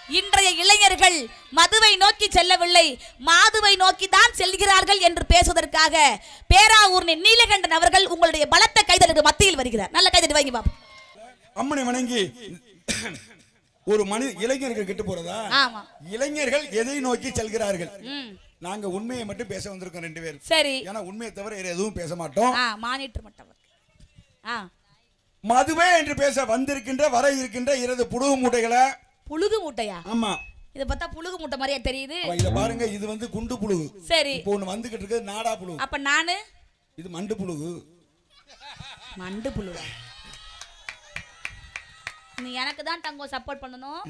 இன்றைய இளைஞர்கள் மதுவை நோக்கி செல்லவில்லை மாதுவை நோக்கி தான் செல்கிறார்கள் என்று பேசுவதற்காக பேராவூரின் நீலகண்டன் அவர்கள் உங்களுடைய பலத்த கைதலுக்கு மத்தியில் வருகிறார் நல்ல கைதடி வாங்கி பாப்போம் அம்மனை வணங்கி ஒரு மனி இளைஞர்கள் கெட்டு போறதா ஆமா இளைஞர்கள் எதை நோக்கி செல்கிறார்கள் ம் நாங்க உண்மையை மட்டும் பேச வந்திருக்கோம் ரெண்டு பேரும் சரி ஏன்னா உண்மையை தவிர வேற எதுவும் பேச மாட்டோம் ஆ மானிட்டர் மட்டும் ஆ மதுவே என்று பேச வந்திருக்கின்ற வர இருக்கின்ற இரண்டு புழுகு மூட்டைகளை புழுகு மூட்டையா ஆமா இத பார்த்தா புழுகு மூட்டை மாதிரியா தெரியுது அப்ப இத பாருங்க இது வந்து குண்டு புழுகு சரி இப்போ ஒண்ணு வந்துகிட்டு இருக்குது நாடா புழுகு அப்ப நானு இது மண்டு புழுகு மண்டு புழுவா நீ எனக்கு தான் தங்கம் சப்போர்ட் பண்ணணும்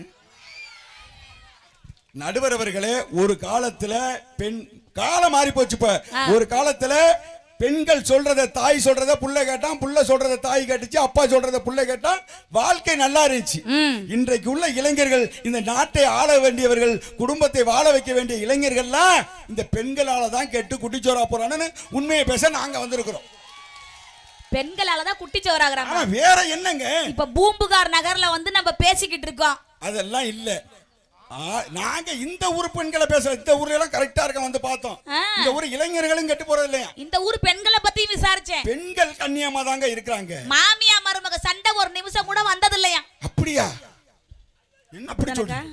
நடுவர் அவர்களே ஒரு காலத்துல பெண் காலம் மாறி போச்சு இப்ப ஒரு காலத்துல பெண்கள் சொல்றத தாய் சொல்றத புள்ள கேட்டான் புள்ள சொல்றத தாய் கேட்டுச்சு அப்பா சொல்றத புள்ள கேட்டான் வாழ்க்கை நல்லா இருந்துச்சு ம் இன்றைக்கு உள்ள இளைஞர்கள் இந்த நாட்டை ஆள வேண்டியவர்கள் குடும்பத்தை வாழ வைக்க வேண்டிய இளைஞர்கள்லாம் இந்த பெண்களால தான் கெட்டு குட்டிச்சோரா போறான்னு உண்மையை பேச நாங்க வந்திருக்கிறோம் பெண்களால தான் குட்டிச்சவராகிறாங்க ஆனா வேற என்னங்க இப்ப பூம்புகார் நகர்ல வந்து நம்ம பேசிக்கிட்டு இருக்கோம் அதெல்லாம் இல்ல ஆ, நாங்க இந்த ஊர் பெண்களை பேச இந்த ஊர்ல எல்லாம் கரெக்டா இருக்க வந்து பார்த்தோம் ஆ. இந்த ஊர் இளைஞர்களும் கெட்டு போறது இல்லையா இந்த ஊர் பெண்களை பத்தி விசாரிச்சேன் பெண்கள் கண்ணியமா தாங்க இருக்கிறாங்க மாமியா மருமக சண்டை ஒரு நிமிஷம் கூட வந்தது இல்லையா அப்படியா என்ன அப்படி அப்படிதானக்கா? சொல்றீங்க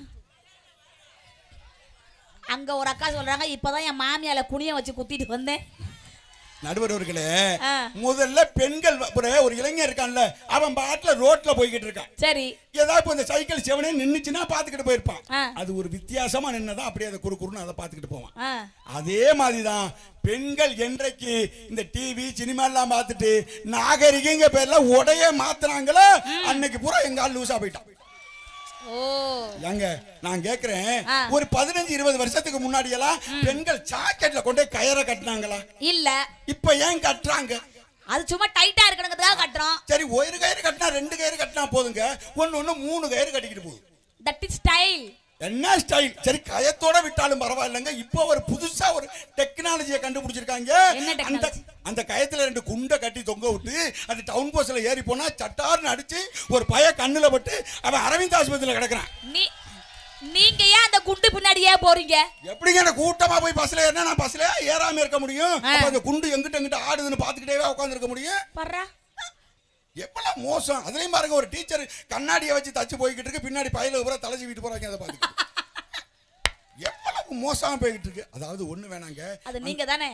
அங்க ஒரு அக்கா சொல்றாங்க இப்பதான் என் மாமியால குனிய வச்சு குத்திட்டு வந்தேன் நடுவர் அவர்களே ஆ. முதல்ல பெண்கள் ஒரு ஒரு இளைஞர் இருக்கான்ல அவன் பாட்டுல ரோட்ல போய்கிட்டு இருக்கான் சரி ஏதாவது இப்போ இந்த சைக்கிள் செவனே நின்னுச்சுன்னா பாத்துக்கிட்டு போயிருப்பான் ஆ. அது ஒரு வித்தியாசமா நின்னதான் அப்படியே அதை குறு குறுன்னு அதை பாத்துக்கிட்டு போவான் ஆ, அதே மாதிரிதான் பெண்கள் என்றைக்கு இந்த டிவி சினிமா எல்லாம் பார்த்துட்டு நாகரிகங்க பேர்ல உடைய மாத்துறாங்களோ அன்னைக்கு பூரா எங்க ஆள் லூசா போயிட்டான் ஓ ஏங்க நான் கேக்குறேன் ஆ. ஒரு பதினஞ்சு இருபது வருஷத்துக்கு முன்னாடி எல்லாம் பெண்கள் ஜாக்கெட்ல கொண்டு போய் கயரை கட்டினாங்களா இல்ல இப்ப ஏன் கட்டுறாங்க அது சும்மா டைட்டா இருக்கணுங்கிறதுக்காக கட்டுறோம் சரி ஒரு கயிறு கட்டினா ரெண்டு கயிறு கட்டினா போதுங்க ஒன்னு ஒண்ணு மூணு கயிறு கட்டிக்கிட்டு போகுது தட் இஸ் ஸ்டைல் என்ன ஸ்டைல் சரி கயத்தோட விட்டாலும் பரவாயில்லைங்க இப்போ ஒரு புதுசா ஒரு டெக்னாலஜியை கண்டுபிடிச்சிருக்காங்க என்ன அந்த technology? அந்த கயத்துல ரெண்டு குண்டை கட்டி தொங்க விட்டு அந்த டவுன் பஸ்ல ஏறி போனா சட்டார்னு அடிச்சு ஒரு பய கண்ணுல பட்டு அவன் அரவிந்த் ஆஸ்பத்திரியில கிடக்குறான் நீ நீங்க ஏன் அந்த குண்டு பின்னாடியே போறீங்க எப்படிங்க எனக்கு கூட்டமா போய் பஸ்ல ஏறினா நான் பஸ்ல ஏறாம இருக்க முடியும் ஆ. அப்ப அந்த குண்டு எங்கிட்ட எங்கிட்ட ஆடுதுன்னு பாத்துக்கிட்டே உட்கார்ந்து இருக்க முடியும் பர்றா எவ்வளவு மோசம் அதுலயும் பாருங்க ஒரு டீச்சர் கண்ணாடியை வச்சு தச்சு போய்கிட்டு இருக்கு பின்னாடி பையில பூரா தலைச்சி வீட்டு போறாங்க அதை பார்த்து எவ்வளவு மோசமா போய்கிட்டு இருக்கு அதாவது ஒண்ணு வேணாங்க அது நீங்க தானே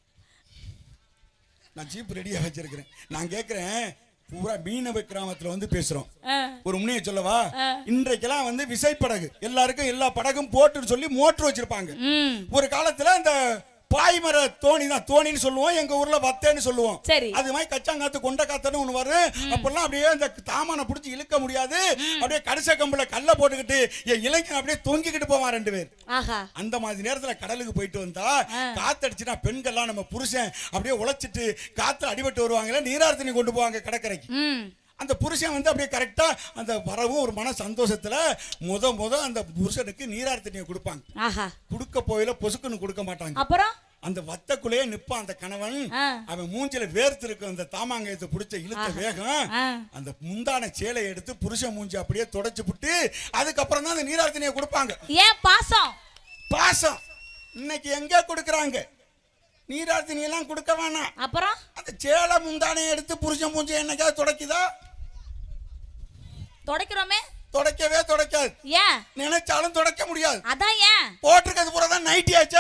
நான் ஜீப் ரெடியா வச்சிருக்கிறேன் நான் கேக்குறேன் பூரா மீனவ கிராமத்துல வந்து பேசுறோம் ஆ, ஒரு உண்மையை சொல்லவா ஆ. இன்றைக்கெல்லாம் வந்து விசைப்படகு எல்லாருக்கும் எல்லா படகும் போட்டுன்னு சொல்லி மோட்டர் வச்சிருப்பாங்க ம் ஒரு காலத்துல இந்த பாய்மர தோணி தான் தோணின்னு சொல்லுவோம் எங்க ஊர்ல வத்தேன்னு சொல்லுவோம் சரி. அது மாதிரி கச்சாங்காத்து கொண்ட காத்துன்னு ஒண்ணு வரும் அப்பெல்லாம் அப்படியே அந்த தாமானை பிடிச்சி இழுக்க முடியாது அப்படியே கடைச கம்புல கல்ல போட்டுக்கிட்டு என் இளைஞன் அப்படியே தொங்கிக்கிட்டு போவான் ரெண்டு பேர் ஆஹா அந்த மாதிரி நேரத்துல கடலுக்கு போயிட்டு வந்தா ஆ. காத்தடிச்சுனா பெண்கள்லாம் நம்ம புருஷன் அப்படியே உழைச்சிட்டு காத்துல அடிபட்டு வருவாங்களே நீரார் தண்ணி கொண்டு போவாங்க கடற்கரைக்கு ம் அந்த புருஷன் வந்து அப்படியே கரெக்டா அந்த வரவும் ஒரு மன சந்தோஷத்துல முத முத அந்த புருஷனுக்கு நீரார் தண்ணியை கொடுப்பாங்க ஆஹா கொடுக்க போயில பொசுக்குன்னு கொடுக்க மாட்டாங்க அப்புறம் அந்த வத்தக்குள்ளேயே நிப்பான் அந்த கணவன் ஆ. அவன் மூஞ்சில வேர்த்து இருக்கும் அந்த தாமாங்கயத்தை பிடிச்ச இழுத்த வேகம் ஆ. அந்த முந்தான சேலை எடுத்து புருஷன் மூஞ்சி அப்படியே தொடச்சு விட்டு அதுக்கப்புறம் தான் அந்த நீரார் தண்ணியை கொடுப்பாங்க ஏன் பாசம் பாசம் இன்னைக்கு எங்க கொடுக்கறாங்க நீரார் தண்ணி எல்லாம் கொடுக்க வேணாம் அப்புறம் அந்த சேலை முந்தானையை எடுத்து புருஷன் மூஞ்சி என்னைக்காவது துடைக்குதா துடைக்கிறோமே துடைக்கவே துடைக்காது ஏன் நினைச்சாலும் துடைக்க முடியாது அதான் ஏன் போட்டிருக்கிறது பூரா தான் நைட்டி ஆச்சா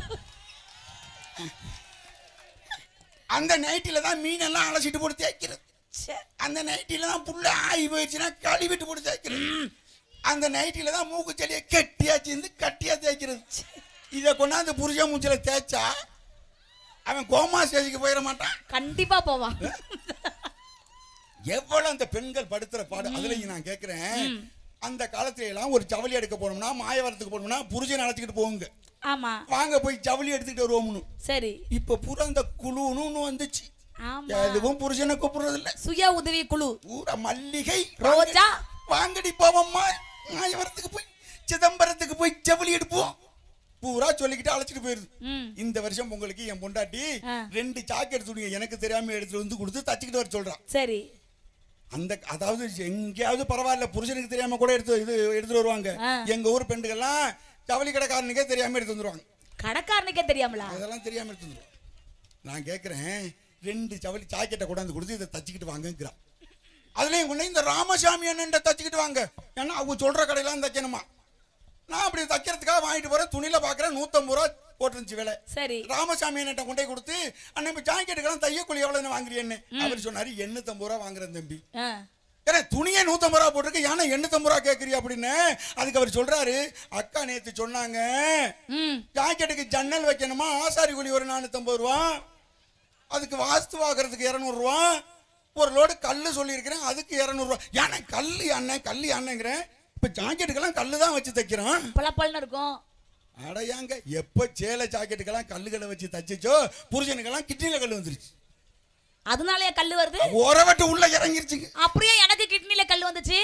அந்த நைட்டில தான் மீனெல்லாம் அலசிட்டு போட்டு தேய்க்கிறது ச்சே. அந்த நைட்டில தான் புல்ல ஆகி போயிடுச்சுன்னா கழுவிட்டு போட்டு தேய்க்கிறது அந்த நைட்டில தான் மூக்கு செடியை கெட்டியா சேர்ந்து கட்டியா தேய்க்கிறது இதை கொண்டாந்து புருஷன் மூச்சில தேய்ச்சா அவன் கோமா ஸ்டேஜுக்கு போயிட மாட்டான் கண்டிப்பா போவான் எவ்வளவு அந்த பெண்கள் படுத்துற பாடு அதுலயும் நான் கேக்குறேன் அந்த காலத்துல எல்லாம் ஒரு ஜவுளி எடுக்க போனோம்னா மாயவரத்துக்கு போனோம்னா புருஷன் அழைச்சிக்கிட்டு போகுங்க ஆமா வாங்க போய் ஜவுளி எடுத்துக்கிட்டு வருவோம்னு சரி இப்ப பூரா அந்த குழுன்னு ஒண்ணு வந்துச்சு ஆமா எதுவும் புருஷனை கூப்பிடுறது இல்ல சுய உதவி குழு பூரா மல்லிகை ரோஜா. வாங்கடி போவோம்மா மாயவரத்துக்கு போய் சிதம்பரத்துக்கு போய் ஜவுளி எடுப்போம் பூரா சொல்லிக்கிட்டு அழைச்சிட்டு போயிருது ம் இந்த வருஷம் உங்களுக்கு என் பொண்டாட்டி ஆ. ரெண்டு சாக்கெட் துணியை எனக்கு தெரியாம எடுத்துட்டு வந்து கொடுத்து தச்சுக்கிட்டு வர சொல்றான் சரி அந்த அதாவது எங்கேயாவது பரவாயில்ல புருஷனுக்கு தெரியாம கூட எடுத்து இது எடுத்துட்டு வருவாங்க ஆ. எங்க ஊர் பெண்கள்லாம் ஜவுளி கடைக்காரனுக்கே தெரியாம எடுத்து வந்துருவாங்க கடைக்காரனுக்கே தெரியாமலா அதெல்லாம் தெரியாம எடுத்து வந்துருவாங்க நான் கேட்குறேன் ரெண்டு ஜவுளி ஜாக்கெட்டை கொண்டாந்து கொடுத்து இதை தச்சுக்கிட்டு வாங்கங்கிறான் அதுலயும் கொண்டு இந்த ராமசாமி அண்ணன் தச்சுக்கிட்டு வாங்க ஏன்னா அவங்க சொல்ற கடையெல்லாம் தைக்கணுமா நான் அப்படி தைக்கிறதுக்காக வாங்கிட்டு போறேன் துணியில பாக்குறேன் நூத்தம்பது ரூபா போட்டுருந்துச்சு விலை சரி ராமசாமி அண்ணன் கொண்டு போய் கொடுத்து அண்ணன் இப்போ ஜாக்கெட்டுக்கெல்லாம் தையக்கூலி எவ்வளவு வாங்குறீன்னு அவர் சொன்னாரு எண்ணூத்தம்பது ரூபா வாங்குறேன் தம்பி ஆ. ஏன்னா துணியே நூத்தம்பது ரூபா போட்டிருக்கு ஏன்னா எண்ணூத்தம்பது ரூபா கேட்குறியா அப்படின்னு அதுக்கு அவர் சொல்றாரு அக்கா நேத்து சொன்னாங்க ம் ஜாக்கெட்டுக்கு ஜன்னல் வைக்கணுமா ஆசாரி கூலி ஒரு நானூத்தம்பது ரூபா அதுக்கு வாஸ்து வாங்குறதுக்கு இரநூறுவா ஒரு லோடு கல் சொல்லியிருக்கிறேன் அதுக்கு இரநூறுவா ஏன்னா கல் அண்ணன் கல் அண்ணங்கிறேன் இப்போ ஜாக்கெட்டுக்கெல்லாம் கல் தான் வச்சு தைக்கிறோம் பளபளன்னு இருக்கும் அடையாங்க எப்போ சேலை ஜாக்கெட்டுக்கெல்லாம் கல்லுகளை வச்சு தச்சிச்சோ புருஷனுக்கெல்லாம் கிட்னியில் கல் வந்துருச்சு அதனாலயே கல்லு வருது உரவட்டு உள்ள இறங்கிருச்சுங்க அப்படியே எனக்கு கிட்னில கல்லு வந்துச்சு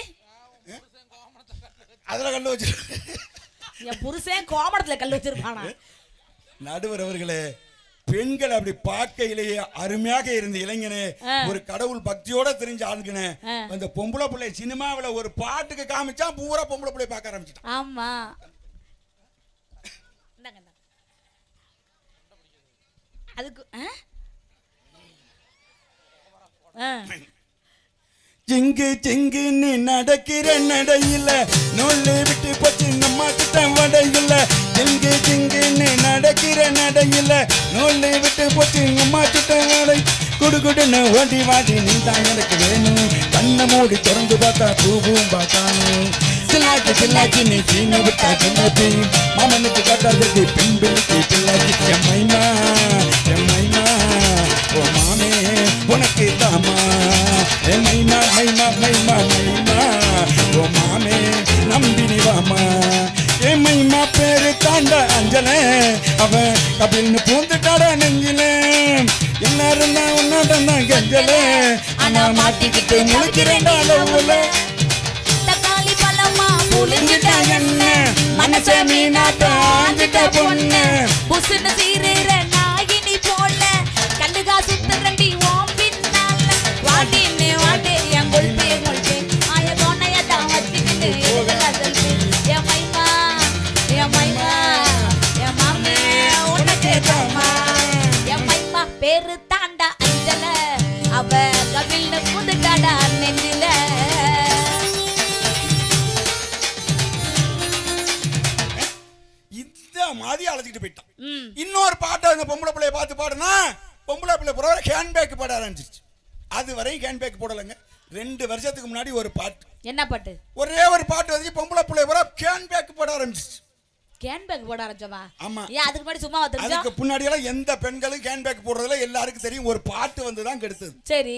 அதில் கல் வச்சு என் புருஷன் கோமடத்துல கல்லு வச்சிருப்பானா நடுவர் அவர்களே பெண்கள் அப்படி பார்க்கையிலேயே அருமையாக இருந்த இளைஞனே ஆ. ஒரு கடவுள் பக்தியோட தெரிஞ்ச ஆளுங்கனே ஆ. அந்த பொம்பளை பிள்ளை சினிமாவுல ஒரு பாட்டுக்கு காமிச்சா பூரா பொம்பளை பிள்ளை பார்க்க ஆரம்பிச்சிட்டான் ஆமா இந்தாங்க, இந்தாங்க. அதுக்கு ஆ? ஆ. சிங்கு சிங்குன்னு நடக்கிற நடையில நூலு விட்டு போச்சு நம்ம கிட்ட வடையில சிங்கு சிங்குன்னு நடக்கிற நடையில நூலு விட்டு போச்சு நம்ம கிட்ட வடை குடுகுடுன்னு ஓடி வாடி நீ தான் எனக்கு வேணும் கண்ணை மூடி திறந்து பார்த்தா பூவும் பார்த்தானு சில்லாக்கி சில்லாக்கி நீ சீனி விட்டா சின்னப்பி மாமனுக்கு கட்டாதது பிம்பிளுக்கு பிள்ளாக்கி என் மைமா என் மைமா ஓ மாமே உனக்கு தாமா ஏ மைமா மைமா மைமா மைமா ஓ மாமே நம்பினி வாமா ஏ மைமா பேரு தாண்ட அஞ்சல அவன் கபில்னு பூந்துட்டாட நெஞ்சில எல்லாரும் தான் உன்னாட்டம் தான் கெஞ்சல ஆனா மாட்டிக்கிட்டு முழிக்கிறேன்டா அளவுல தக்காளி பழமா புளிஞ்சிட்டா என்ன மனச மீனாட்ட ஆஞ்சிட்ட பொண்ணு புசுன்னு சீருற நாயினி போல கல்லுகா சுத்துறண்டி ஓம் பின்னால வாடின்னு வாடி என் கொழுப்பு என் கொழுப்பு ஆய கோணைய தான் வச்சுக்கிட்டு எதுக்கடா செல்ஃபி என் மைமா என் மைமா என் மாமே உனக்கு தாமா என் மைமா பேரு தாண்டா அஞ்சல அவ கபில்னு புதுட்டாடா நெஞ்சில இந்த மாதிரி அழைச்சிட்டு போயிட்டான் ம் இன்னொரு பாட்டை அந்த பொம்பளை பிள்ளைய பார்த்து பாடுனா பொம்பளை பிள்ளை போற ஹேண்ட்பேக் பாட ஆரம்பிச்சிருச்சு அது வரையும் ஹேண்ட்பேக் போடலைங்க ரெண்டு வருஷத்துக்கு முன்னாடி ஒரு பாட்டு என்ன பாட்டு ஒரே ஒரு பாட்டு வந்து பொம்பளை பிள்ளை பூரா ஹேண்ட்பேக் போட ஆரம்பிச்சிருச்சு கேன் பேக் போட ஆரம்பிச்சவா ஆமா. ஏன் அதுக்கு முன்னாடி சும்மா அதுக்கு வந்துருச்சோம் முன்னாடி எல்லாம் எந்த பெண்களும் ஹேண்ட்பேக் போடுறதுல எல்லாருக்கும் தெரியும் ஒரு பாட்டு வந்து தான் கெடுத்தது சரி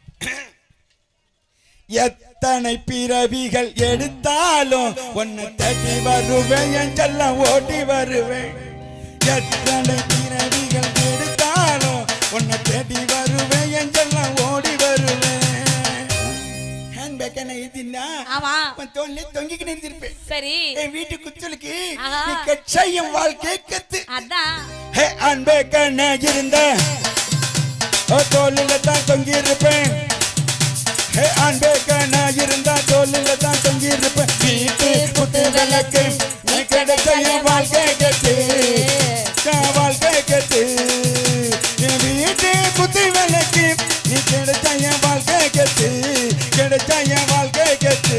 எத்தனை பிறவிகள் எடுத்தாலும் உன்னை தேடி வருவேன் என் செல்லம் ஓடி வருவேன் எத்தனை பிறவிகள் எடுத்தாலும் உன்னை தேடி வருவேன் என் செல்லம் ஓடி வருவேன் ஹேண்ட்பேக் என்ன இதுன்னா ஆமா உன் தோல்ல தொங்கிக்கிட்டு இருந்திருப்பேன் சரி என் வீட்டு குத்துலுக்கு ஆஹா. நீ கட்சாயம் வாழ்க்கை கத்து அதான் ஹே ஹேண்ட்பேக் என்ன இருந்த ஓ தோல்ல தான் தொங்கி இருப்பேன் ஹே ஹேண்ட்பேக் என்ன இருந்தா தோல்ல தான் தொங்கி இருப்பேன் வீட்டு குத்து விளக்கு நீ கிடைச்ச என் வாழ்க்கை கத்து என் வாழ்க்கை கத்து என் வீட்டு குத்து விளக்கு நீ கிடைச்ச என் வாழ்க்கை கத்து கிடைச்ச என் வாழ்க்கை கத்து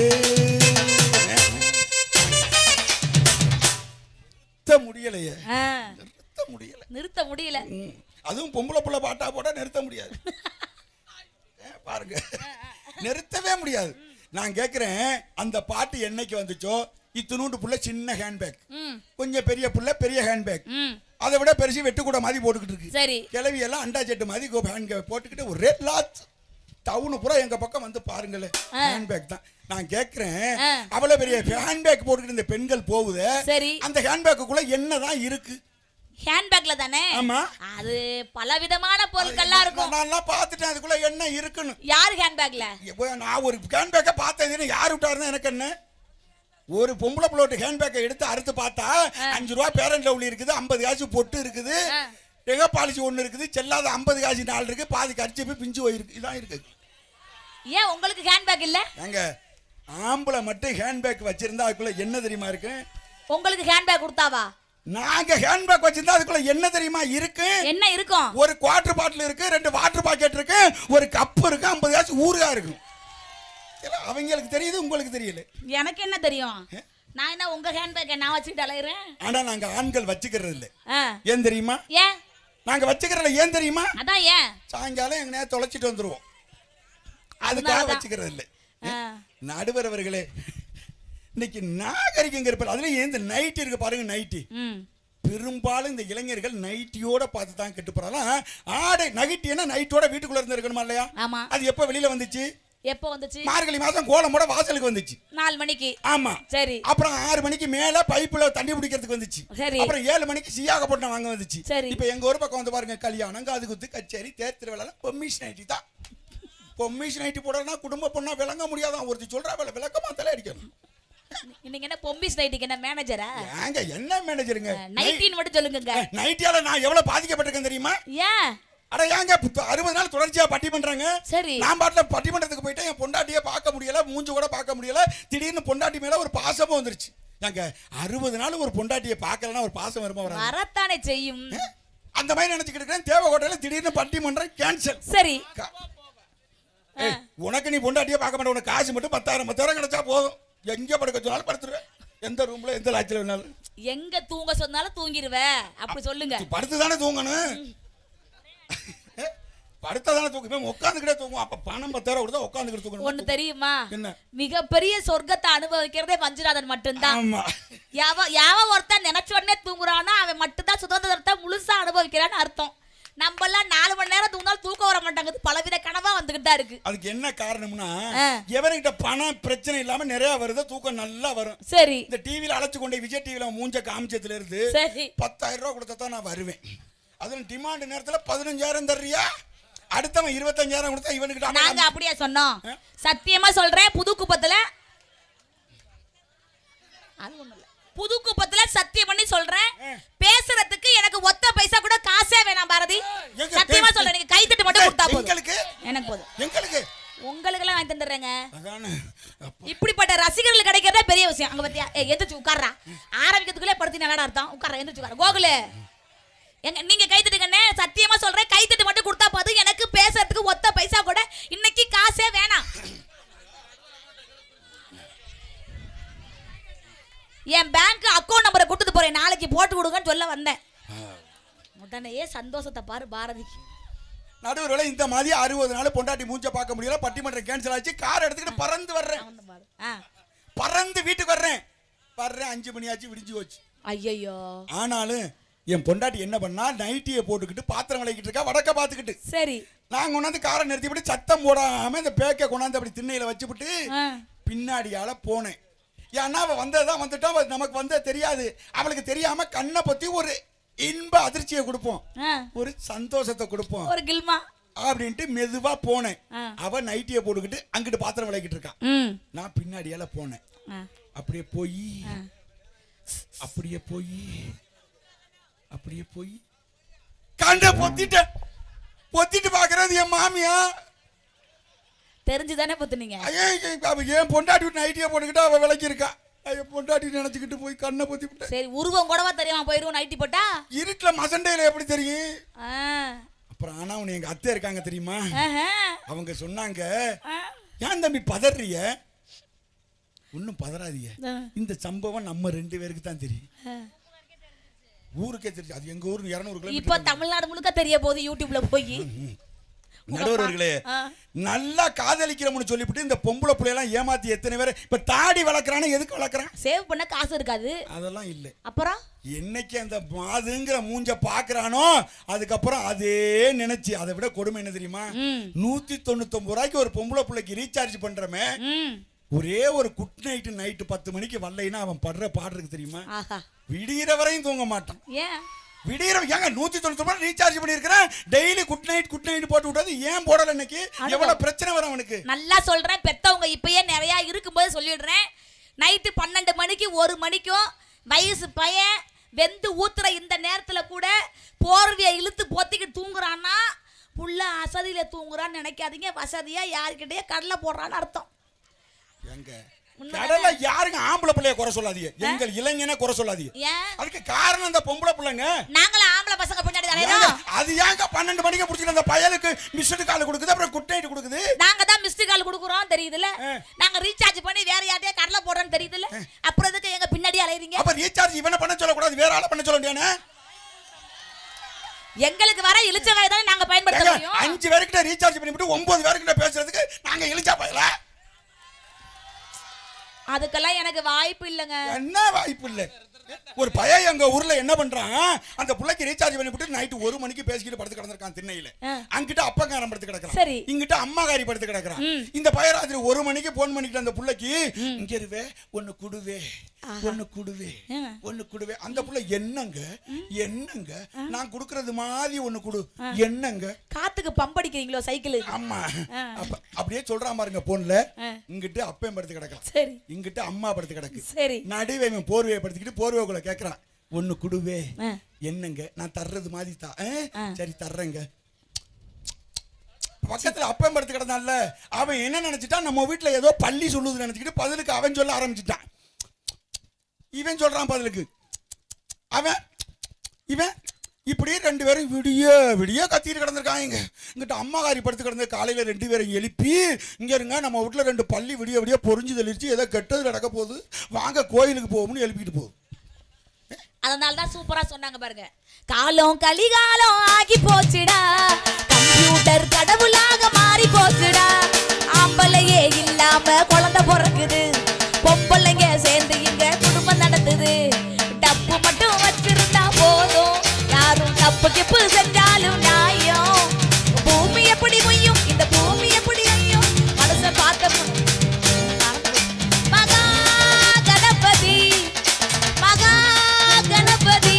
நிறுத்த முடியலையே ஆ, நிறுத்த முடியல நிறுத்த முடியல ம். அதுவும் பொம்பளை புள்ள பாட்டா போட நிறுத்த முடியாது ஏ, பாருங்க நிறுத்தவே முடியாது நான் கேட்கிறேன் அந்த பாட்டு என்னைக்கு வந்துச்சோ இத்தினூண்டு புள்ள சின்ன ஹேண்ட்பேக் ம் கொஞ்சம் பெரிய புள்ள பெரிய ஹேண்ட்பேக் ம் அதை விட பெருசு வெட்டுக்கூட மாதிரி போட்டுக்கிட்டு இருக்கு சரி கிளவி எல்லாம் அண்டா செட்டு மாதிரி ஹேண்ட் போட்டுக்கிட்டு ஒரே லாத் டவுனு பூரா எங்க பக்கம் வந்து பாருங்களேன் ஆ. ஹேண்ட்பேக் தான் நான் கேட்கிறேன் ஆ. அவ்வளவு பெரிய ஹேண்ட்பேக் போட்டுக்கிட்டு இந்த பெண்கள் போகுது சரி அந்த ஹேண்ட்பேக்குள்ள என்னதான் இருக்கு ஹேண்ட்பேக்ல தானே ஆமா. அது பல விதமான பொருட்கள்லாம் இருக்கும் நான் எல்லாம் பார்த்துட்டேன் அதுக்குள்ள என்ன இருக்குன்னு யாரு ஹேண்ட்பேக்ல எப்போ நான் ஒரு ஹேண்ட்பேக்கை பார்த்ததுன்னு யார் விட்டாருன்னு எனக்கு என்ன ஒரு பொம்பளை பிள்ளோட்டு ஹேண்ட்பேக்கை எடுத்து அறுத்து பார்த்தா அஞ்சு ரூபா பேரண்ட் லவ்லி இருக்குது ஐம்பது காசு பொட்டு இருக்குது ஆ. எக பாலிசி ஒன்று இருக்குது செல்லாத ஐம்பது காசு நாள் இருக்கு பாதி கடிச்சு போய் பிஞ்சு போயிருக்கு இதான் இருக்குது ஏன் உங்களுக்கு ஹேண்ட்பேக் இல்ல ஏங்க ஆம்பளை மட்டும் ஹேண்ட்பேக் வச்சிருந்தா அதுக்குள்ள என்ன தெரியுமா இருக்கு உங்களுக்கு ஹேண்ட்பேக் கொடுத்தாவா நாங்க ஹேண்ட்பேக் வச்சிருந்தா அதுக்குள்ள என்ன தெரியுமா இருக்கு என்ன இருக்கும் ஒரு குவார்டர் பாட்டில் இருக்கு ரெண்டு வாட்டர் பாக்கெட் இருக்கு ஒரு கப் இருக்கு ஐம்பது காசு ஊறுகா இருக்கும் இதெல்லாம் அவங்களுக்கு தெரியுது உங்களுக்கு தெரியல எனக்கு என்ன தெரியும் நான் என்ன உங்க ஹேண்ட்பேக்கை நான் வச்சுக்கிட்டு அலையிறேன் ஆனா நாங்க ஆண்கள் வச்சுக்கிறது இல்ல ஆ. ஏன் தெரியுமா ஏன் நாங்க வச்சுக்கிறதுல ஏன் தெரியுமா அதான் ஏன் சாயங்காலம் எங்க நேரம் தொலைச்சிட்டு வந்துருவோம் அதுக்காக அதனாலதான். வச்சுக்கிறது இல்ல ஆ. நடுவர் அவர்களே இன்னைக்கு நாகரிகங்க இருப்பார் அதுலயும் இந்த நைட் இருக்கு பாருங்க நைட்டி ம் பெரும்பாலும் இந்த இளைஞர்கள் நைட்டியோட பார்த்து தான் கெட்டு போறாங்க ஆடை நைட்டினா நைட்டோட வீட்டுக்குள்ள இருந்து இருக்கணுமா இல்லையா ஆமா அது எப்ப வெளியில வந்துச்சு எப்போ வந்துச்சு மார்கழி மாசம் கோலமோட வாசலுக்கு வந்துச்சு நாலு மணிக்கு ஆமா சரி அப்புறம் ஆறு மணிக்கு மேல பைப்புல தண்ணி பிடிக்கிறதுக்கு வந்துச்சு சரி. அப்புறம் ஏழு மணிக்கு சியாகப்பட்டினம் வாங்க வந்துச்சு சரி. இப்ப எங்க ஊர் பக்கம் வந்து பாருங்க கல்யாணம் காது குத்து கச்சேரி தேர் திருவிழா பொம்மிஷ் நைட்டி தான் பொம்மிஷ் நைட்டி போடனா குடும்ப பொண்ணா விளங்க முடியாதான் ஒருத்தி சொல்றா வேலை விளக்கமா தலை அடிக்கணும் இன்னைக்கு என்ன பொம்பிஸ் நைட்டுக்கு என்ன மேனேஜரா ஏங்க என்ன மேனேஜருங்க நைட்டின்னு மட்டும் சொல்லுங்க நைட்டியால நான் எவ்வளவு பாதிக்கப்பட்டிருக்கேன் தெரியுமா ஏன் அட ஏங்க புத்த- அறுபது நாள் தொடர்ச்சியா பட்டி பண்றாங்க சரி நான் பாட்டுல பட்டிமன்றத்துக்கு போயிட்டு என் பொண்டாட்டியை பார்க்க முடியல மூஞ்சி கூட பார்க்க முடியல திடீர்னு பொண்டாட்டி மேல ஒரு பாசமும் வந்துருச்சு ஏங்க அறுபது நாள் ஒரு பொண்டாட்டியை பார்க்கலன்னா ஒரு பாசம் வருமா வராது வரத்தானே செய்யும் அந்த மாதிரி நினைச்சுக்கிட்டு இருக்கேன் தேவகோட்டையில திடீர்னு பட்டிமன்றம் கேன்சல் சரி உனக்கு நீ பொண்டாட்டியே பார்க்க மாட்டே உனக்கு காசு மட்டும் பத்தாயிரம் பத்தாயிரம் கிடைச்சா போதும் எங்க படுக்க சொன்னாலும் படுத்துருவேன் எந்த ரூம்ல எந்த லாட்சியில் வேணாலும் எங்க தூங்க சொன்னாலும் தூங்கிடுவ அப்படி சொல்லுங்க படுத்து தானே தூங்கணும் படுத்த தானே தூங்க உட்காந்துக்கிட்டே தூங்கும் அப்ப பணம் பத்தாயிரம் கொடுத்தா உட்காந்துக்கிட்டு தூங்கணும் ஒண்ணு தெரியுமா என்ன மிகப்பெரிய சொர்க்கத்தை அனுபவிக்கிறதே மஞ்சுநாதன் மட்டும்தான் ஆமா யாவ யாவ ஒருத்தன் நினைச்ச உடனே தூங்குறானோ அவன் மட்டும்தான் சுதந்திரத்தை முழுசா அனுபவிக்கிறான்னு அர்த்தம் நம்ம எல்லாம் நாலு மணி நேரம் தூங்கினாலும் தூக்கம் வர மாட்டாங்குது பலவித கனவா வந்துகிட்டு தான் இருக்கு அதுக்கு என்ன காரணம்னா ஆ. எவர்கிட்ட பணம் பிரச்சனை இல்லாம நிறைய வருது தூக்கம் நல்லா வரும் சரி இந்த டிவில அழைச்சு கொண்டு போய் விஜய் டிவில மூஞ்ச காமிச்சதுல இருந்து சரி பத்தாயிரம் ரூபாய் கொடுத்தா தான் நான் வருவேன் அதுல டிமாண்ட் நேரத்துல பதினஞ்சாயிரம் தர்றியா அடுத்தவன் இருபத்தஞ்சாயிரம் கொடுத்தா இவனுக்கு நாங்க அப்படியே சொன்னோம் ஆ? சத்தியமா சொல்றேன் புது குப்பத்துல அது ஒண்ணும் இல்ல புது குப்பத்துல சத்தியம் பண்ணி சொல்றேன் ஆ. பேசுறதுக்கு எனக்கு ஒத்த பைசா கூட காசே வேணாம் பாரதி எங்க- சத்தியமா எங்க- சொல்றேன் நீங்க கைத்தட்டு மட்டும் கொடுத்தா போதும் எங்களுக்கு எனக்கு போதும் எங்களுக்கு உங்களுக்கு எல்லாம் வாங்கி தந்துடுறேங்க அதானே அப்ப இப்படிப்பட்ட ரசிகர்கள் கிடைக்கிறதே பெரிய விஷயம் அங்க பத்தியா ஏ எந்திரிச்சு உட்கார்றா ஆரம்பிக்கிறதுக்குள்ளே படுத்தி என்னடா அர்த்தம் உட்கார எந்திரிச்சு உட்கார கோகுலு எங்க நீங்க கைத்தட்டுக்கண்ணே சத்தியமா சொல்றேன் கைத்தட்டு மட்டும் கொடுத்தா போதும் எனக்கு பேசுறதுக்கு ஒத்த பைசா கூட இன்னைக்கு காசே வேணாம் என் பேங்க் அக்கௌண்ட் நம்பரை கொடுத்துட்டு போறேன் நாளைக்கு போட்டு கொடுங்கன்னு சொல்ல வந்தேன் உடனேயே சந்தோஷத்தை பாரு பாரதிக்கு நடுவர்களை இந்த மாதிரி அறுபது நாள் பொண்டாட்டி மூஞ்ச பார்க்க முடியல பட்டிமன்றம் கேன்சல் ஆச்சு கார் எடுத்துக்கிட்டு பறந்து வர்றேன் அவன் பாரு ஆ பறந்து வீட்டுக்கு வர்றேன் வர்றேன் அஞ்சு மணி ஆச்சு விடிஞ்சு போச்சு ஐயையோ ஆனாலும் என் பொண்டாட்டி என்ன பண்ணா நைட்டியை போட்டுக்கிட்டு பாத்திரம் விளக்கிட்டு இருக்கா வடக்க பார்த்துக்கிட்டு சரி நாங்க கொண்டாந்து காரை நிறுத்திவிட்டு சத்தம் போடாம இந்த பேக்கை கொண்டாந்து அப்படி திண்ணையில வச்சுவிட்டு ஆ பின்னாடியால போனேன் ஏன்னா அவ வந்ததுதான் வந்துட்டா அவ நமக்கு வந்தது தெரியாது அவளுக்கு தெரியாம கண்ணை பத்தி ஒரு இன்ப அதிர்ச்சியை கொடுப்போம் ஆ ஒரு சந்தோஷத்தை கொடுப்போம் ஒரு கில்மா அப்படின்ட்டு மெதுவா போனேன் ஆ. அவ நைட்டியை போட்டுக்கிட்டு அங்கிட்டு பாத்திரம் விளக்கிட்டு இருக்கா ம் நான் பின்னாடியால போனேன் ஆ அப்படியே போய் அப்படியே போய் அப்படியே போய் கண்ட பொத்திட்டேன் பொத்திட்டு பாக்குறது என் மாமியா தெரிஞ்சு தானே பத்துனீங்க ஐயே, அவ ஏன் பொண்டாட்டி விட்டு நைட்டியை போட்டுக்கிட்டு அவ விளக்கி இருக்கா ஐயோ பொண்டாட்டி நினைச்சுக்கிட்டு போய் கண்ணை பொத்தி விட்டேன் சரி உருவம் கூடவா தெரியுமா போயிருவோம் நைட்டி போட்டா இருட்டுல மசண்டையில எப்படி தெரியும் ஆ. அப்புறம் ஆனா உன்னை எங்க அத்தை இருக்காங்க தெரியுமா ஆஹா. அவங்க சொன்னாங்க ஆ. ஏன் தம்பி பதறிய ஒன்றும் பதறாதீங்க ஆ. இந்த சம்பவம் நம்ம ரெண்டு பேருக்கு தான் தெரியும் ஆ. ஊருக்கே தெரியும் அது எங்க ஊருக்கு இரநூறு இப்ப கிலோமீட்டர் தமிழ்நாடு முழுக்க தெரிய போகுது யூடியூப்ல போய் நடுவர்களே ஆ. நல்லா காதலிக்கிறோம்னு சொல்லிவிட்டு இந்த பொம்பளை பிள்ளையெல்லாம் ஏமாத்தி எத்தனை பேர் இப்ப தாடி வளர்க்குறானே எதுக்கு வளர்க்குறான் சேவ் பண்ண காசு இருக்காது அதெல்லாம் இல்லை அப்புறம் என்னைக்கு அந்த மாதுங்கிற மூஞ்ச பாக்குறானோ அதுக்கப்புறம் அதே நினைச்சு அதை விட கொடுமை என்ன தெரியுமா ம். நூத்தி தொண்ணூத்தொன்பது ரூபாய்க்கு ஒரு பொம்பளை பிள்ளைக்கு ரீசார்ஜ் பண்றமே ம் ஒரே ஒரு குட் நைட்டு நைட்டு பத்து மணிக்கு வரலைன்னா அவன் படுற பாடு இருக்கு தெரியுமா ஆஹா விடிகிற வரையும் தூங்க மாட்டான் ஏன் விடிகிற ஏங்க நூத்தி தொண்ணூத்தி ரூபாய் ரீசார்ஜ் பண்ணியிருக்கிறேன் daily good night good night போட்டு விட்டது ஏன் போடல இன்னைக்கு எவ்வளவு பிரச்சனை வரும் அவனுக்கு நல்லா சொல்றேன் பெத்தவங்க இப்பயே நிறைய இருக்கும்போது சொல்லிடுறேன் நைட்டு பன்னெண்டு மணிக்கு ஒரு மணிக்கும் வயசு பையன் வெந்து ஊத்துற இந்த நேரத்துல கூட போர்வையை இழுத்து பொத்திக்கிட்டு தூங்குறான்னா புள்ள அசதியில தூங்குறான்னு நினைக்காதீங்க வசதியா யாருக்கிட்டயே கடலை போடுறான்னு அர்த்தம் எங்க உண்மைதானே? கடலை யாருங்க ஆம்பளை பிள்ளைய குறை சொல்லாதீங்க எங்கள் இளைஞனை குறை சொல்லாதீங்க ஏன் அதுக்கு காரணம் அந்த பொம்பளை பிள்ளைங்க நாங்களும் ஆம்பளை பசங்க பின்னாடி ஏங்க, தலையிறோம் அது ஏங்க பன்னெண்டு மணிக்கு பிடிச்சிட்டு அந்த பயலுக்கு மிஸ்டு கால் கொடுக்குது அப்புறம் குட் நைட் கொடுக்குது நாங்க தான் மிஸ்டு கால் கொடுக்குறோம் தெரியுதுல ஆ. நாங்க ரீசார்ஜ் பண்ணி வேற யார்ட்டையே கடலை போடுறோம்னு தெரியுதுல அப்புறம் எதுக்கு எங்க பின்னாடி அலையறீங்க அப்ப ரீசார்ஜ் இவனை பண்ண சொல்லக்கூடாது வேற ஆளை பண்ண சொல்ல வேண்டியானே எங்களுக்கு வர இழுச்ச வாய் தானே நாங்க பயன்படுத்த ஏங்க, முடியும் அஞ்சு பேருக்கிட்ட ரீசார்ஜ் பண்ணிவிட்டு ஒன்பது பேருக்கிட்ட பேசுறதுக்கு நாங்க இழிச்சா பயல அதுக்கெல்லாம் எனக்கு வாய்ப்பு இல்லைங்க என்ன வாய்ப்பு இல்ல ஒரு பையன் எங்க ஊர்ல என்ன பண்றான் அந்த புள்ளைக்கு ரீசார்ஜ் பண்ணிவிட்டு நைட்டு ஒரு மணிக்கு பேசிக்கிட்டு படுத்து கிடந்திருக்கான் திண்ணையில ஆ. அங்கிட்ட அப்பங்காரன் படுத்து கிடக்குறான் சரி. இங்கிட்ட அம்மாகாரி படுத்து கிடக்குறான் ம். இந்த பையன் ராத்திரி ஒரு மணிக்கு போன் பண்ணிட்டு அந்த புள்ளைக்கு இங்க இருவே ஒன்னு குடுவே ஒன்னு குடுவே ஆ. ஒன்னு குடுவே அந்த புள்ள என்னங்க என்னங்க நான் குடுக்கறது மாதிரி ஒன்னு குடு என்னங்க காத்துக்கு பம்படிக்கிறீங்களோ சைக்கிளுக்கு ஆமா ஆ. அப்ப அப்படியே சொல்றான் பாருங்க போன்ல ஆ. இங்கிட்டு அப்பன் படுத்து கிடக்கலாம் சரி இங்கிட்டு அம்மா படுத்து கிடக்கு சரி நடுவே இவன் போர்வையை படுத்திக்கிட்டு போர்வைக்குள்ள கேக்குறான் ஒண்ணு குடுவே ஆ. என்னங்க நான் தர்றது மாதிரி தா ஆ? ஆ. சரி தர்றேங்க பக்கத்துல அப்பன் படுத்து கிடந்தான்ல அவன் என்ன நினைச்சிட்டான் நம்ம வீட்டுல ஏதோ பள்ளி சொல்லுதுன்னு நினைச்சுக்கிட்டு பதிலுக்கு அவன் சொல்ல ஆரம்பிச்சிட்டான் இவன் சொல்றான் பதிலுக்கு அவன் இவன் இப்படியே ரெண்டு பேரும் விடிய விடிய கத்திட்டு கிடந்திருக்காங்க இங்க இங்கிட்ட அம்மாகாரி படுத்து கிடந்த காலையில ரெண்டு பேரும் எழுப்பி இங்க இருங்க நம்ம வீட்டுல ரெண்டு பள்ளி விடிய விடிய பொறிஞ்சு தெளிச்சு ஏதோ கெட்டது நடக்க போகுது வாங்க கோயிலுக்கு போகும்னு எழுப்பிட்டு போகுது அதனால தான் சூப்பரா சொன்னாங்க பாருங்க காலம் கலிகாலம் ஆகி போச்சுடா கம்ப்யூட்டர் கடவுளாக மாறி போச்சுடா ஆம்பளையே இல்லாம குழந்தை பிறக்குது பொம்பளைங்க சேர்ந்து இங்க குடும்பம் நடத்துது டப்பு மட்டும் வச்சிருந்தா போதும் யாரும் தப்பு கிப்பு செஞ்சாலும் நியாயம் பூமி எப்படி மொய்யும் இந்த பூமி எப்படி ஐயும் மனச பார்த்த மகா கணபதி மகா கணபதி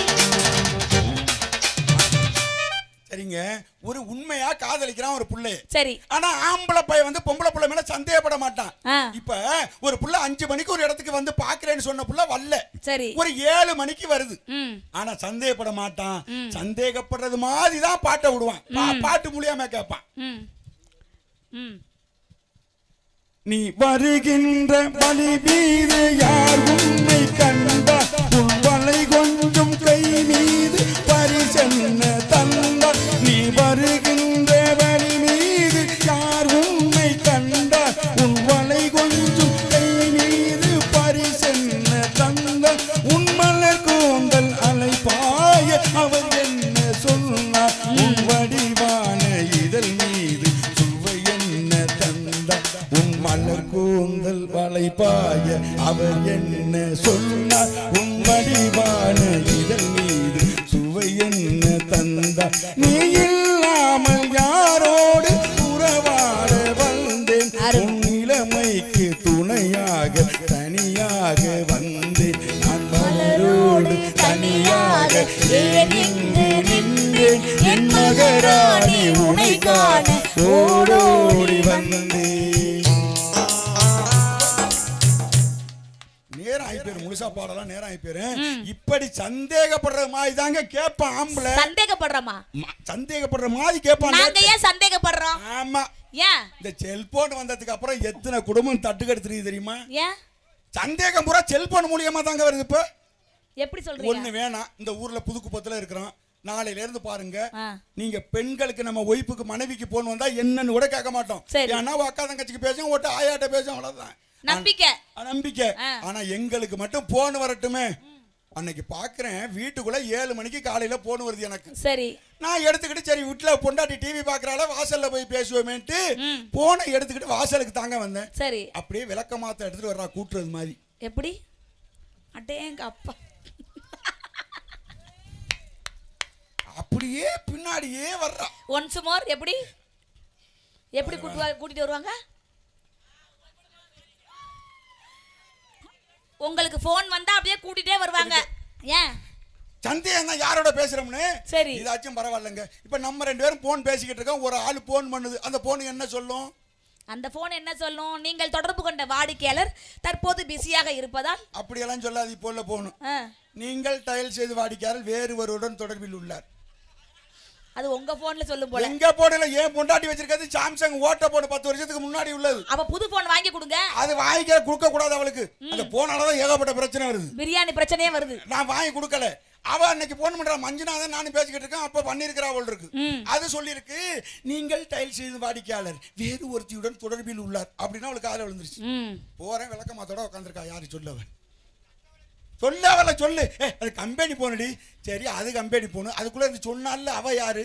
சரிங்க ஒரு உண்மையா காதலிக்கிறான் ஒரு புள்ளைய சரி ஆனா ஆம்பளை பையன் வந்து பொம்பளை புள்ள மேல சந்தேகப்பட மாட்டான் ஆ. இப்ப ஒரு புள்ள அஞ்சு மணிக்கு ஒரு இடத்துக்கு வந்து பாக்குறேன்னு சொன்ன புள்ள வரல சரி ஒரு ஏழு மணிக்கு வருது ம் ஆனா சந்தேகப்பட மாட்டான் சந்தேகப்படுறது மாதிரி தான் பாட்டை விடுவான் பா- பாட்டு மூலியமா கேட்பான் ம் ம் நீ வருகின்ற வழி மீது யார் உன்னை கண்டா உன் வலை கொஞ்சம் கை மீது பரிசென்ன தந்தா நீ வருகின்ற வழி மீது யார் உன்னை கண்டா உன் வலை கொஞ்சம் கை மீது பரிசென்ன தந்தா உன் மலர் கூந்தல் அலைப்பாய அவர் என்ன சொன்னார் உன் வடிவான இதழ் மீது சுவை என்ன தந்தா உன் மலர் கூந்தல் வளைப்பாய அவர் என்ன சொன்னார் உன் வடிவான இதழ் மீது சுவை என்ன தந்தா நீ இல்லாமல் யாரோடு உறவாட வந்தேன் உன் இளமைக்கு துணையாக தனியாக வந்தேன் நான் மலரோடு தனியாக ஏன் இங்கு நின்றேன் என் மகராணி உனை காண ஓடோடி வந்தேன் நேரம் ஆயிப்பேரு முழுசா பாடலாம் நேரம் ஆயிப்பேரு இப்படி சந்தேகப்படுற மாதிரி தாங்க கேட்பான் ஆம்பளை சந்தேகப்படுறோமா ம- சந்தேகப்படுற மாதிரி கேட்பான் நாங்க ஏன் சந்தேகப்படுறோம் ஆமா ஏன் இந்த செல்போன் வந்ததுக்கு அப்புறம் எத்தனை குடும்பம் தட்டுக்கெடுத்துருக்கு தெரியுமா ஏன் சந்தேகம் பூரா செல்போன் மூலியமா தாங்க வருது இப்ப எப்படி சொல்றீங்க ஒண்ணு வேணாம் இந்த ஊர்ல புதுக்குப்பத்துல இருக்கிறோம் நாளையில இருந்து பாருங்க ஆ. நீங்க பெண்களுக்கு நம்ம ஒய்ஃபுக்கு மனைவிக்கு போன் வந்தா என்னன்னு கூட கேட்க மாட்டோம் சரி. ஏன்னா அக்கா தங்கச்சிக்கு பேசும் ஒட்ட ஆயாட்ட பேசும் அவ்வளவுதான் நம்பிக்கை ஆ, நம்பிக்கை ஆ. ஆனா எங்களுக்கு மட்டும் போன் வரட்டுமே அன்னைக்கு பாக்குறேன் வீட்டுக்குள்ள ஏழு மணிக்கு காலையில போன் வருது எனக்கு சரி நான் எடுத்துக்கிட்டு சரி வீட்டுல பொண்டாட்டி டிவி பாக்குறால வாசல்ல போய் பேசுவோமேன்ட்டு ம். போனை எடுத்துக்கிட்டு வாசலுக்கு தாங்க வந்தேன் சரி அப்படியே விளக்கமாத்த எடுத்துட்டு வர்றா கூட்டுறது மாதிரி எப்படி அடேங்க அப்பா அப்படியே பின்னாடியே வர்றா ஒன்ஸ் மோர் எப்படி எப்படி கூட்டு வா- கூட்டிட்டு வருவாங்க உங்களுக்கு ஃபோன் வந்தா அப்படியே கூட்டிட்டே வருவாங்க ஏன் சந்தேகம் தான் யாரோட பேசுறோம்னு சரி. இதாச்சும் பரவாயில்லைங்க இப்ப நம்ம ரெண்டு பேரும் போன் பேசிக்கிட்டு இருக்கோம் ஒரு ஆள் போன் பண்ணுது அந்த போன் என்ன சொல்லும் அந்த ஃபோன் என்ன சொல்லும் நீங்கள் தொடர்பு கொண்ட வாடிக்கையாளர் தற்போது பிஸியாக இருப்பதால் அப்படியெல்லாம் சொல்லாது இப்போ உள்ள போகணும் ஆ, நீங்கள் டயல் செய்து வாடிக்கையாளர் வேறு ஒருவருடன் தொடர்பில் உள்ளார் அது உங்க போன்ல சொல்லும் போல எங்க போடல ஏன் பொண்டாட்டி வச்சிருக்கிறது சாம்சங் ஓட்ட போன பத்து வருஷத்துக்கு முன்னாடி உள்ளது அப்ப புது போன் வாங்கி கொடுங்க அது வாங்கிக்க கொடுக்க கூடாது அவளுக்கு அந்த போனாலதான் ஏகப்பட்ட பிரச்சனை வருது பிரியாணி பிரச்சனையே வருது நான் வாங்கி கொடுக்கல அவ அன்னைக்கு போன் பண்றா மஞ்சுநாதன் நானும் பேசிக்கிட்டு இருக்கேன் அப்ப பண்ணிருக்கிறா அவள் இருக்கு ம். அது சொல்லியிருக்கு நீங்கள் டைல் செய்து வாடிக்கையாளர் வேறு ஒருத்தியுடன் தொடர்பில் உள்ளார் அப்படின்னா அவளுக்கு காலை விழுந்துருச்சு ம் போறேன் விளக்கமாத்தோட உட்காந்துருக்கா யாரு சொல்லு அவன் சொல்லு அவளை சொல்லு ஏ அது கம்பெனி போனடி சரி அது கம்பெனி போகணும் அதுக்குள்ள இருந்து சொன்னால அவ யாரு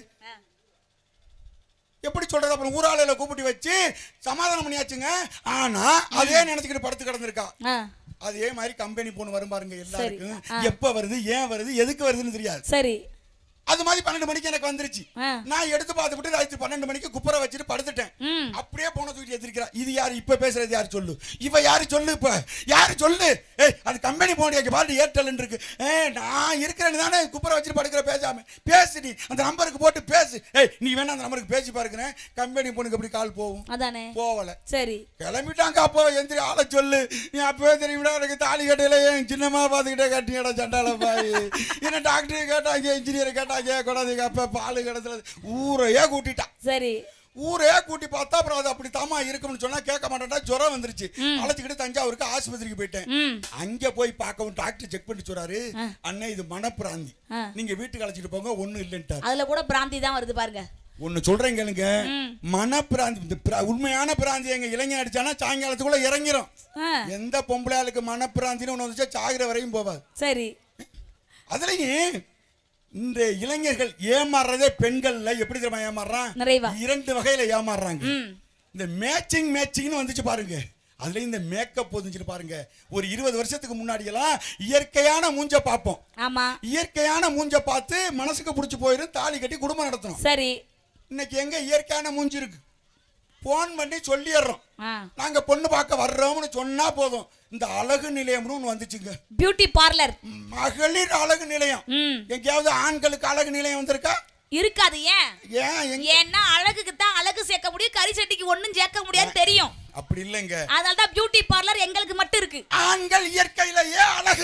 எப்படி சொல்றது அப்புறம் ஊராளையில கூப்பிட்டு வச்சு சமாதானம் பண்ணியாச்சுங்க ஆனா அதே நினைச்சுக்கிட்டு படுத்து கிடந்திருக்கா ஆ அதே மாதிரி கம்பெனி போன் வரும் பாருங்க எல்லாருக்கும் ஆ. எப்ப வருது ஏன் வருது எதுக்கு வருதுன்னு தெரியாது சரி அது மாதிரி பன்னெண்டு மணிக்கு எனக்கு வந்துருச்சு ஆ நான் எடுத்து பார்த்துட்டு ராத்திரி பன்னெண்டு மணிக்கு குப்பரை வச்சுட்டு படுத்துட்டேன் ம் அப்படியே போன தூக்கி எதிர்க்கிறா இது யாரு இப்ப பேசுறது யாரு சொல்லு இவ யாரு சொல்லு இப்ப யாரு சொல்லு ஏய் அது கம்பெனி போனியா பாரு ஏர்டெல் இருக்கு ஏய் நான் இருக்கிறேன்னு தானே குப்பரை வச்சுட்டு படுக்கிற பேசாம பேசு நீ அந்த நம்பருக்கு போட்டு பேசு ஏய் நீ வேணா அந்த நம்பருக்கு பேசி பாருக்கிறேன் கம்பெனி போனுக்கு எப்படி கால் போகும் அதானே போகல சரி கிளம்பிட்டாங்க அப்போ எந்திரி ஆளை சொல்லு நீ அப்பவே தெரியுமிடா எனக்கு தாலி கட்டையில ஏன் சின்னமா பார்த்துக்கிட்டே கட்டியடா சண்டால பாய் என்ன டாக்டர் கேட்டாங்க இன்ஜினியர் கேட்டாங்க கூடாதுங்க அப்ப பால் கிடத்துல ஊரையே கூட்டிட்டான் சரி ஊரே கூட்டி பார்த்தா அப்புறம் அது அப்படி தாமா இருக்கும்னு சொன்னா கேட்க மாட்டேன்டா ஜுரம் வந்துருச்சு அழைச்சிக்கிட்டு தஞ்சாவூருக்கு ஆஸ்பத்திரிக்கு போயிட்டேன் ம் அங்க போய் பார்க்கவும் டாக்டர் செக் பண்ணி சொல்றாரு ஆ. அண்ணே இது மனப்பிராந்தி ஆ. நீங்க வீட்டுக்கு அழைச்சிட்டு போங்க ஒண்ணும் இல்லைன்ட்டார் அதுல கூட பிராந்தி தான் வருது பாருங்க ஒன்னு சொல்றேன் கேளுங்க ம். மனப்பிராந்தி இந்த பிர- உண்மையான பிராந்தி எங்க இளைஞன் அடிச்சானா சாயங்காலத்துக்குள்ள இறங்கிரும் ஆ எந்த பொம்பளை ஆளுக்கு மனப்பிராந்தின்னு ஒன்று வந்துச்சா சாகிற வரையும் போவாது சரி அதுலயும் இந்த இளைஞர்கள் ஏமாறுறதே பெண்கள்ல எப்படி தெரியுமா ஏமாறுறான் நிறைவா. இரண்டு வகையில ஏமாறுறாங்க ம் இந்த மேட்சிங் மேட்சிங்னு வந்துச்சு பாருங்க அதுல இந்த மேக்கப் வந்துச்சு பாருங்க ஒரு இருபது வருஷத்துக்கு முன்னாடி எல்லாம் இயற்கையான மூஞ்ச பார்ப்போம் ஆமா இயற்கையான மூஞ்ச பார்த்து மனசுக்கு பிடிச்சி போயிரும் தாலி கட்டி குடும்பம் நடத்தணும் சரி இன்னைக்கு எங்க இயற்கையான மூஞ்சி இருக்கு போன் பண்ணி சொல்லிடுறோம் ஆ நாங்க பொண்ணு பார்க்க வர்றோம்னு சொன்னா போதும் இந்த அழகு நிலையம்னு ஒண்ணு வந்துச்சுங்க பியூட்டி பார்லர் மகளிர் அழகு நிலையம் ம் எங்கேயாவது ஆண்களுக்கு அழகு நிலையம் வந்திருக்கா இருக்காது ஏன் ஏன் எங்க ஏன்னா அழகுக்கு தான் அழகு சேர்க்க முடியும் கறி சட்டிக்கு ஒண்ணும் சேர்க்க முடியாது தெரியும் அப்படி இல்லைங்க அதனால தான் பியூட்டி பார்லர் எங்களுக்கு மட்டும் இருக்கு ஆண்கள் இயற்கையிலேயே அழகு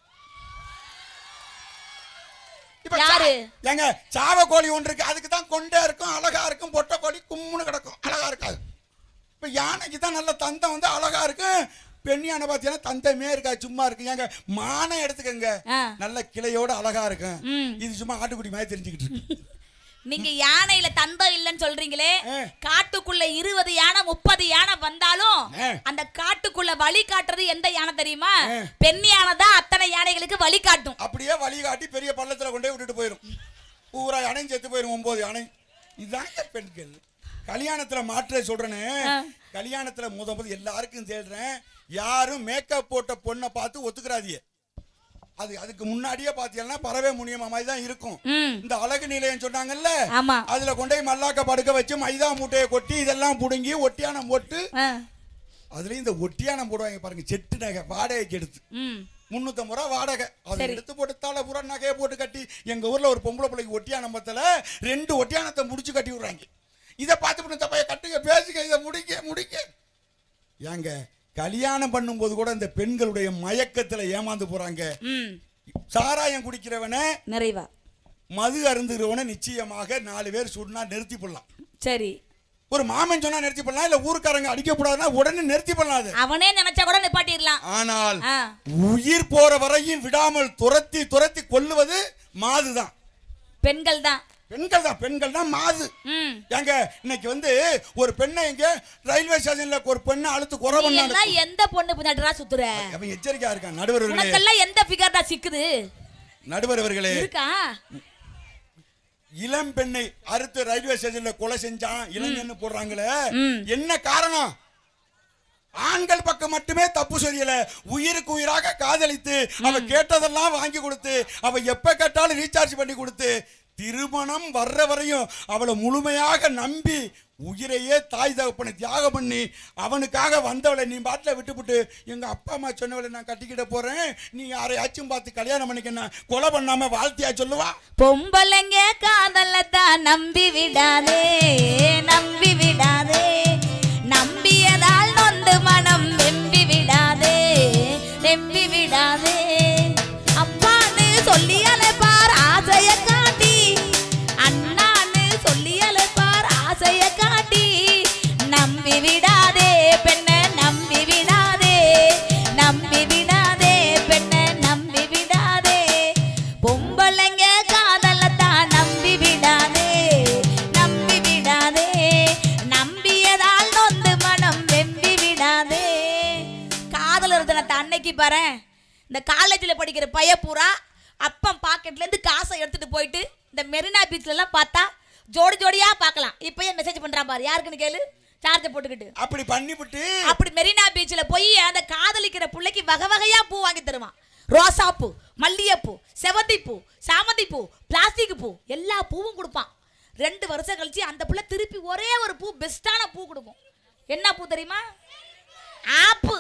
இப்ப சா- யாரு? ஏங்க சாவ கோழி ஒன்று இருக்கு அதுக்கு தான் கொண்டே இருக்கும் அழகா இருக்கும் பொட்டை கோழி கும்முன்னு கிடக்கும் அழகா இருக்காது இப்ப யானைக்கு தான் நல்ல தந்தம் வந்து அழகா இருக்கும் பெண் யானை பார்த்தீங்கன்னா தந்தமே இருக்கா சும்மா இருக்கு ஏங்க மானை எடுத்துக்கங்க ஆ. நல்ல கிளையோட அழகா இருக்கும் ம். இது சும்மா ஆட்டுக்குடி மாதிரி தெரிஞ்சுக்கிட்டு இருக்கு நீங்க யானையில தந்தம் இல்லைன்னு சொல்றீங்களே ஆ. காட்டுக்குள்ள இருபது யானை முப்பது யானை வந்தாலும் ஆ. அந்த காட்டுக்குள்ள வழி காட்டுறது எந்த யானை தெரியுமா ஆ. பெண் யானை தான் அத்தனை யானைகளுக்கு வழி காட்டும் அப்படியே வழிகாட்டி பெரிய பள்ளத்துல கொண்டு போய் விட்டுட்டு போயிடும் பூரா யானையும் செத்து போயிடும் ஒன்பது யானை இதாங்க பெண்கள் கல்யாணத்துல மாற்ற சொல்றேன்னு ஆ. கல்யாணத்துல முத முத எல்லாருக்கும் தேடுறேன் யாரும் மேக்கப் போட்ட பொண்ணை பார்த்து ஒத்துக்கிறாதிய அது அதுக்கு முன்னாடியே பாத்தீங்கன்னா பறவை முனியமா மாதிரி தான் இருக்கும் ம் இந்த அழகு நிலையம் சொன்னாங்கல்ல ஆமா அதுல கொண்டு போய் மல்லாக்க படுக்க வச்சு மைதா மூட்டையை கொட்டி இதெல்லாம் புடுங்கி ஒட்டியானம் போட்டு ஆ. அதுலயும் இந்த ஒட்டியானம் போடுவாங்க பாருங்க செட்டு நகை வாடகைக்கு எடுத்து ம் முந்நூற்றம்பது ரூபா வாடகை அதை சரி. எடுத்து போட்டு தலை பூரா நகையை போட்டு கட்டி எங்க ஊர்ல ஒரு பொம்பளை பிள்ளைக்கு ஒட்டியானம் பத்தல ரெண்டு ஒட்டியானத்தை முடிச்சு கட்டி விடுறாங்க இதை பார்த்து பண்ண தப்பைய கட்டுங்க பேசுங்க இதை முடிக்க முடிக்க ஏங்க கல்யாணம் பண்ணும்போது கூட இந்த பெண்களுடைய மயக்கத்துல ஏமாந்து போறாங்க ம் சாராயம் குடிக்கிறவனை நிறைவா மது அருந்துகிறவனை நிச்சயமாக நாலு பேர் சொன்னா நிறுத்தி போடலாம் சரி ஒரு மாமன் சொன்னா நிறுத்தி போடலாம் இல்ல ஊருக்காரங்க அடிக்கக்கூடாதுன்னா உடனே நிறுத்தி போடலாம் அது அவனே நினைச்சா கூட நிப்பாட்டிடலாம் ஆனால் ஆ உயிர் போற வரையும் விடாமல் துரத்தி துரத்தி கொல்லுவது மாதுதான் பெண்கள் தான் பெண்கள் தான் பெண்கள் தான் மாது ம் ஏங்க இன்னைக்கு வந்து ஒரு பெண்ணை இங்க ரயில்வே ஸ்டேஷன்ல ஒரு பெண்ணை அழுத்து குறை நீ பண்ணாங்க எல்லாம் எந்த பொண்ணு பின்னாடிடா சுத்துற அவன் எச்சரிக்கையா இருக்கான் நடுவர் அவர்களே உனக்கெல்லாம் எந்த ஃபிகர் தான் சிக்குது நடுவர் அவர்களே இருக்கா இளம் பெண்ணை அறுத்து ரயில்வே ஸ்டேஷன்ல கொலை செஞ்சான் இளைஞன்னு போடுறாங்களே ம். என்ன காரணம் ஆண்கள் பக்கம் மட்டுமே தப்பு சொல்லல உயிருக்கு உயிராக காதலித்து அவ கேட்டதெல்லாம் வாங்கி கொடுத்து அவ எப்ப கேட்டாலும் ரீசார்ஜ் பண்ணி கொடுத்து திருமணம் வர்ற வரையும் அவளை முழுமையாக நம்பி உயிரையே தாய் தகப்பனை தியாகம் பண்ணி அவனுக்காக வந்தவளை நீ பாட்டில் விட்டுவிட்டு எங்க அப்பா அம்மா சொன்னவளை நான் கட்டிக்கிட போறேன் நீ யாரையாச்சும் பார்த்து கல்யாணம் பண்ணிக்கணும் கொலை பண்ணாம வாழ்த்தியா சொல்லுவா பொம்பளைங்க காதல தான் நம்பி விடாதே நம்பி விடாதே நம்பியதால் நொந்து மனம் வெம்பி விடாதே வெம்பி விடாதே அப்பான்னு சொல்லி அழைப்பார் ஆசைய காட்டி அண்ணான்னு இன்னைக்கு பாரு இந்த காலேஜில் படிக்கிற பைய பூரா அப்பன் பாக்கெட்ல இருந்து காசை எடுத்துட்டு போயிட்டு இந்த மெரினா பீச்ல எல்லாம் பார்த்தா ஜோடி ஜோடியா பார்க்கலாம் இப்பயே மெசேஜ் பண்றான் பாரு யாருக்குன்னு கேளு சார்ஜை போட்டுக்கிட்டு அப்படி பண்ணிவிட்டு அப்படி மெரினா பீச்ல போய் அந்த காதலிக்கிற புள்ளைக்கு வகை வகையா பூ வாங்கி தருவான் ரோசா பூ மல்லிகைப்பூ செவந்தி பூ சாமந்தி பூ பிளாஸ்டிக் பூ எல்லா பூவும் கொடுப்பான் ரெண்டு வருஷம் கழிச்சு அந்த புள்ள திருப்பி ஒரே ஒரு பூ பெஸ்டான பூ கொடுக்கும் என்ன பூ தெரியுமா ஆப்பு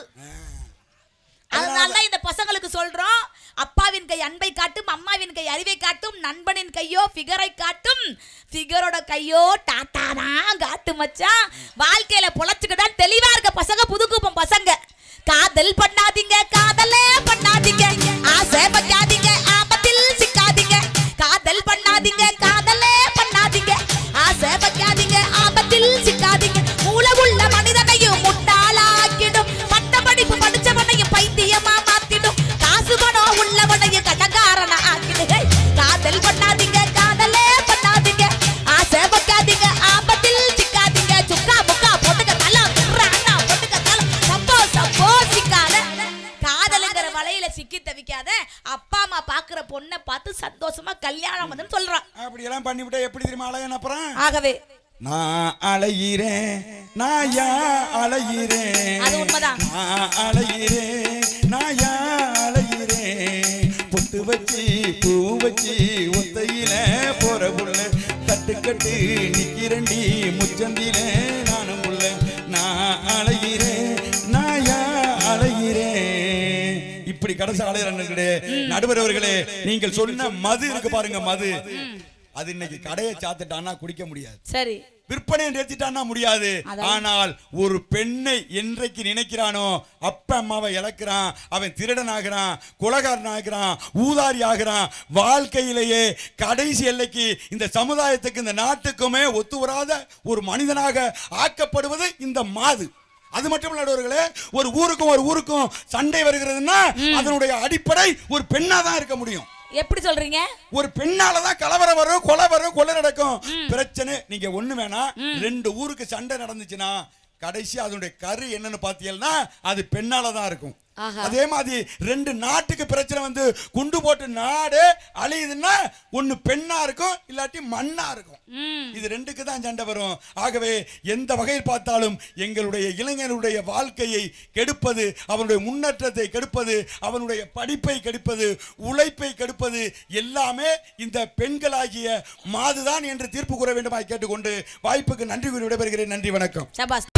அதனால தான் இந்த பசங்களுக்கு சொல்றோம் அப்பாவின் கை அன்பை காட்டும் அம்மாவின் கை அறிவை காட்டும் நண்பனின் கையோ ஃபிகரை காட்டும் ஃபிகரோட கையோ டாட்டா தான் காட்டு மச்சான் வாழ்க்கையில பொழைச்சுக்கிட்டா தெளிவா இருக்க பசங்க புதுக்குப்பம் பசங்க காதல் பண்ணாதீங்க காதலே பண்ணாதீங்க ஆசை வைக்காதீங்க ஆபத்தில் சிக்காதீங்க காதல் பண்ணாதீங்க காதலே பண்ணாதீங்க ஆசை வைக்காதீங்க ஆபத்தில் சிக்காதீங்க மூளை உள்ள மனிதனையும் முட்டாளாக்கிடும் பட்ட படிப்பு படிச்சவனையும் பைத்தியமா மாத்திடும் காசு பணம் உள்ளவனையும் கடங்காரன ஆக்கிடு ஹே, காதல் பண்ணாதீங்க காதலே பண்ணாதீங்க ஆசை வைக்காதீங்க ஆபத்தில் சிக்காதீங்க சுக்கா முக்கா போட்டுக்க தலை ராணா போட்டுக்க தலை சப்போ சப்போ சிக்காத காதலுங்கிற வலையில சிக்கி தவிக்காத அப்பா அம்மா பாக்குற பொண்ணை பார்த்து சந்தோஷமா கல்யாணம் வந்து சொல்றான் அப்படி எல்லாம் பண்ணிவிட்டா எப்படி தெரியுமா அழகன் அப்புறம் ஆகவே நான் அலைகிறேன் நான் யா அலைகிறேன் அது உண்மைதான். நான் அலைகிறேன் நான் யா அலைகிறேன் பொட்டு வச்சு பூ வச்சு ஒத்தையில போற புள்ள கட்டு கட்டு நிக்கிறண்டி முச்சந்தில நானும் புள்ள நான் அலைகிறேன் நான் யா அலைகிறேன் இப்படி கடைசி அலைகிறார்களே நடுவர் அவர்களே நீங்கள் சொன்ன மது இருக்கு பாருங்க மது அது இன்னைக்கு கடையை சாத்துட்டான்னா குடிக்க முடியாது சரி விற்பனை நிறுத்திட்டான்னா முடியாது அதான். ஆனால் ஒரு பெண்ணை என்றைக்கு நினைக்கிறானோ அப்ப அம்மாவை இழக்கிறான் அவன் திருடன் ஆகிறான் கொலகாரன் ஆகிறான் ஊதாரி ஆகிறான் வாழ்க்கையிலேயே கடைசி எல்லைக்கு இந்த சமுதாயத்துக்கு இந்த நாட்டுக்குமே ஒத்து வராத ஒரு மனிதனாக ஆக்கப்படுவது இந்த மாது அது மட்டும் இல்ல நடுவர்களே ஒரு ஊருக்கும் ஒரு ஊருக்கும் சண்டை வருகிறதுன்னா அதனுடைய அடிப்படை ஒரு பெண்ணா தான் இருக்க முடியும் எப்படி சொல்றீங்க ஒரு பெண்ணால தான் கலவரம் வரும் கொலை வரும் கொலை நடக்கும் பிரச்சனை நீங்க ஒண்ணு வேணாம் ரெண்டு ஊருக்கு சண்டை நடந்துச்சுன்னா கடைசி அதனுடைய கரு என்னன்னு பாத்தீங்கன்னா அது பெண்ணால தான் இருக்கும் ஆஹா. அதே மாதிரி ரெண்டு நாட்டுக்கு பிரச்சனை வந்து குண்டு போட்டு நாடு அழியுதுன்னா ஒண்ணு பெண்ணா இருக்கும் இல்லாட்டி மண்ணா இருக்கும் ம் இது ரெண்டுக்கு தான் சண்டை வரும் ஆகவே எந்த வகையில் பார்த்தாலும் எங்களுடைய இளைஞனுடைய வாழ்க்கையை கெடுப்பது அவனுடைய முன்னேற்றத்தை கெடுப்பது அவனுடைய படிப்பை கெடுப்பது உழைப்பை கெடுப்பது எல்லாமே இந்த பெண்களாகிய மாதுதான் என்று தீர்ப்பு கூற வேண்டுமாய் கேட்டுக்கொண்டு வாய்ப்புக்கு நன்றி கூறி விடைபெறுகிறேன் நன்றி வணக்கம் சபாஸ்